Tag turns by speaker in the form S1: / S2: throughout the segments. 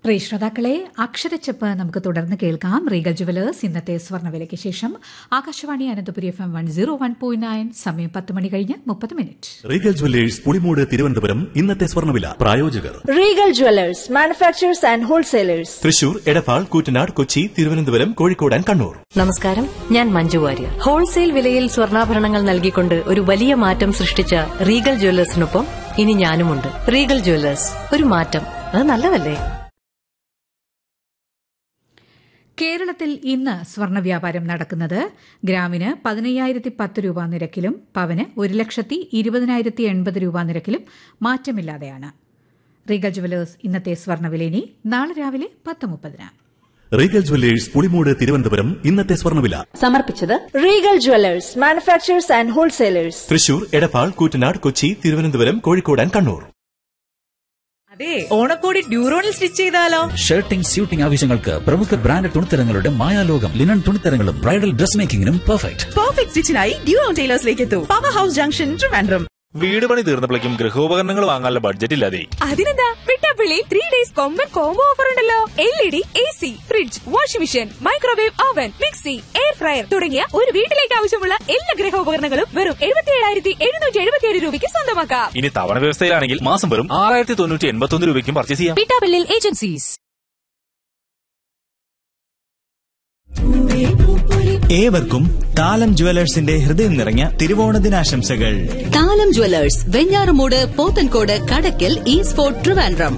S1: പ്രിയ ശ്രോതാക്കളെ അക്ഷരച്ചെപ്പ് നമുക്ക് തുടർന്ന് കേൾക്കാം റീഗൽ ജുവലേഴ്സ് ഇന്നത്തെ സ്വർണ്ണവിലയ്ക്ക് ശേഷം Akashvani Ananthapuri F M one zero one point nine സമയം പത്ത് മണി കഴിഞ്ഞ് മുപ്പത് minute
S2: Regal jewellers Pulimoodu Thiruvananthapuram ഇന്നത്തെ സ്വർണ്ണവില പ്രായോജകർ
S3: Regal Jewelers, manufacturers and wholesalers.
S2: Thrissur Edappal Koottanad Kochi Thiruvananthapuram Kozhikode and Kannur
S4: നമസ്കാരം ഞാൻ മഞ്ജു വാര്യർ ഹോൾസെയിൽ വിലയിൽ സ്വർണ്ണാഭരണങ്ങൾ നൽകിക്കൊണ്ട് ഒരു വലിയ മാറ്റം സൃഷ്ടിച്ച റീഗൽ ജ്വല്ലേഴ്സിനൊപ്പം ഇനി ഞാനുമുണ്ട് റീഗൽ ജ്വല്ലേഴ്സ് ഒരു മാറ്റം അത് നല്ലതല്ലേ
S1: കേരളത്തിൽ ഇന്ന് സ്വർണ്ണ വ്യാപാരം നടക്കുന്നത് ഗ്രാമിന് പതിനയ്യായിരത്തി പത്ത് രൂപ നിരക്കിലും പവന് ഒരു ലക്ഷത്തി ഇരുപതിനായിരത്തി എൺപത് രൂപ നിരക്കിലും മാറ്റമില്ലാതെയാണ് റീഗൽ ജുവലേഴ്സ് ഇന്നത്തെ സ്വർണ്ണവില ഇനി നാളെ രാവിലെ പത്ത് മുപ്പതിന്
S2: റീഗൽ ജുവല്ലേഴ്സ് പുളിമൂട് തിരുവനന്തപുരം ഇന്നത്തെ സ്വർണ്ണവില
S4: സമർപ്പിച്ചത്
S3: Regal Jewelers, manufacturers and wholesalers.
S2: Thrissur Edappal Koottanad Kochi Thiruvananthapuram Kozhikode and Kannur
S5: അതെ ഓണക്കോടി ഡ്യൂറോണിൽ സ്റ്റിച്ച് ചെയ്താലോ
S6: ഷർട്ടിംഗ് സ്യൂട്ടിംഗ് ആവശ്യങ്ങൾക്ക് പ്രമുഖ ബ്രാൻഡ് തുണിത്തരങ്ങളുടെ മായാലോകം ലിനൻ തുണിത്തരങ്ങളും ബ്രൈഡൽ ഡ്രസ് മേക്കിംഗിനും പെർഫെക്റ്റ്
S5: പെർഫെക്റ്റ് സ്റ്റിച്ചിനായി ഡ്യൂറോൺ ടൈലേഴ്സിലേക്ക് എത്തൂ പവർ ഹൗസ് ജംഗ്ഷൻ ട്രിവാൻഡ്രം
S7: വീട് പണി തീർന്നപ്പോഴേക്കും ഗൃഹോപകരണങ്ങൾ വാങ്ങാനുള്ള ബഡ്ജറ്റ് ഇല്ലാതെ
S8: അതിനെന്താ വിട്ടാപ്പിള്ളി ത്രീ ഡേയ്സ് കൊമ്പൻ കോംബോ ഓഫർ ഉണ്ടല്ലോ L E D A C fridge washing machine microwave oven mixie air fryer തുടങ്ങിയ ഒരു വീട്ടിലേക്ക് ആവശ്യമുള്ള എല്ലാ ഗൃഹോപകരണങ്ങളും വെറും എഴുപത്തി ഏഴായിരത്തി എഴുന്നൂറ്റി എഴുപത്തിയേഴ് രൂപയ്ക്ക് സ്വന്തമാക്കാം
S7: ഇനി തവണ വ്യവസ്ഥയിലാണെങ്കിൽ മാസം വെറും ആറായിരത്തി തൊണ്ണൂറ്റി എൺപത്തി ഒന്ന് രൂപയ്ക്കും പർച്ചേസ് ചെയ്യാം
S8: വിട്ടാപ്പിള്ളിൽ ഏജൻസീസ്
S9: ഏവർക്കും താലം ജുവലേഴ്സിന്റെ ഹൃദയം നിറഞ്ഞ തിരുവോണദിനാശംസകൾ
S4: താലം ജ്വല്ലേഴ്സ് വെഞ്ഞാറുമൂട് പോത്തൻകോട് കടക്കൽ ഈസ്ഫോർട്ട് ട്രിവാൻഡ്രം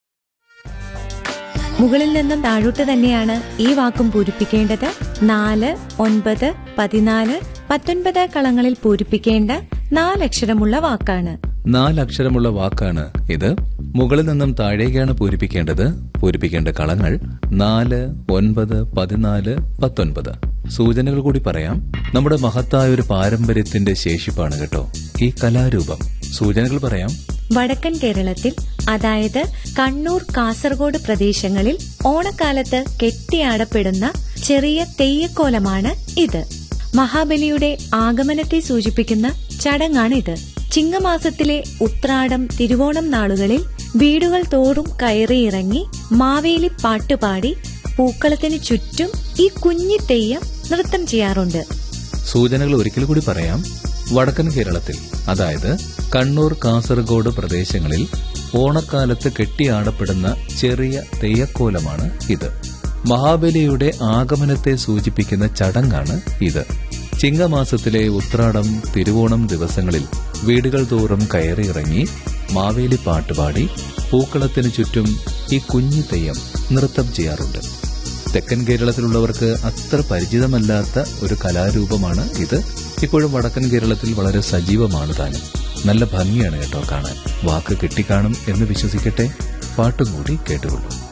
S10: മുകളിൽ നിന്നും താഴോട്ട് തന്നെയാണ് ഈ വാക്കും പൂരിപ്പിക്കേണ്ടത് നാല് ഒൻപത് പതിനാല് പത്തൊൻപത് കളങ്ങളിൽ പൂരിപ്പിക്കേണ്ട നാലക്ഷരമുള്ള വാക്കാണ്
S6: നാലക്ഷരമുള്ള വാക്കാണ് ഇത് മുകളിൽ നിന്നും താഴേക്കാണ് പൂരിപ്പിക്കേണ്ടത് പൂരിപ്പിക്കേണ്ട കളങ്ങൾ നാല് ഒൻപത് പതിനാല് പത്തൊൻപത് സൂചനകൾ കൂടി പറയാം നമ്മുടെ മഹത്തായ ഒരു പാരമ്പര്യത്തിന്റെ ശേഷിപ്പാണ് കേട്ടോ ഈ കലാരൂപം സൂചനകൾ പറയാം
S10: വടക്കൻ കേരളത്തിൽ അതായത് കണ്ണൂർ കാസർഗോഡ് പ്രദേശങ്ങളിൽ ഓണക്കാലത്ത് കെട്ടിയാടപ്പെടുന്ന ചെറിയ തെയ്യക്കോലമാണ് ഇത് മഹാബലിയുടെ ആഗമനത്തെ സൂചിപ്പിക്കുന്ന ചടങ്ങാണിത് ചിങ്ങമാസത്തിലെ ഉത്രാടം തിരുവോണം നാളുകളിൽ വീടുകൾ തോറും കയറിയിറങ്ങി മാവേലി പാട്ടുപാടി പൂക്കളത്തിന് ചുറ്റും ഈ കുഞ്ഞി തെയ്യം നൃത്തം ചെയ്യാറുണ്ട്
S6: സൂചനകൾ ഒരിക്കൽ കൂടി പറയാം വടക്കൻ കേരളത്തിൽ അതായത് കണ്ണൂർ കാസർഗോഡ് പ്രദേശങ്ങളിൽ ഓണക്കാലത്ത് കെട്ടിയാടപ്പെടുന്ന ചെറിയ തെയ്യക്കോലമാണ് ഇത് മഹാബലിയുടെ ആഗമനത്തെ സൂചിപ്പിക്കുന്ന ചടങ്ങാണ് ഇത് ചിങ്ങമാസത്തിലെ ഉത്രാടം തിരുവോണം ദിവസങ്ങളിൽ വീടുകൾ തോറും കയറിയിറങ്ങി മാവേലി പാട്ടുപാടി പൂക്കളത്തിനു ചുറ്റും ഈ കുഞ്ഞു തെയ്യം നൃത്തം ചെയ്യാറുണ്ട് തെക്കൻ കേരളത്തിലുള്ളവർക്ക് അത്ര പരിചിതമല്ലാത്ത ഒരു കലാരൂപമാണ് ഇത് ഇപ്പോഴും വടക്കൻ കേരളത്തിൽ വളരെ സജീവമാണ് താനും നല്ല ഭംഗിയാണ് കേട്ടോ കാണാൻ വാക്ക് കിട്ടിക്കാണും എന്ന് വിശ്വസിക്കട്ടെ പാട്ടും കൂടി കേട്ടുകൊള്ളൂ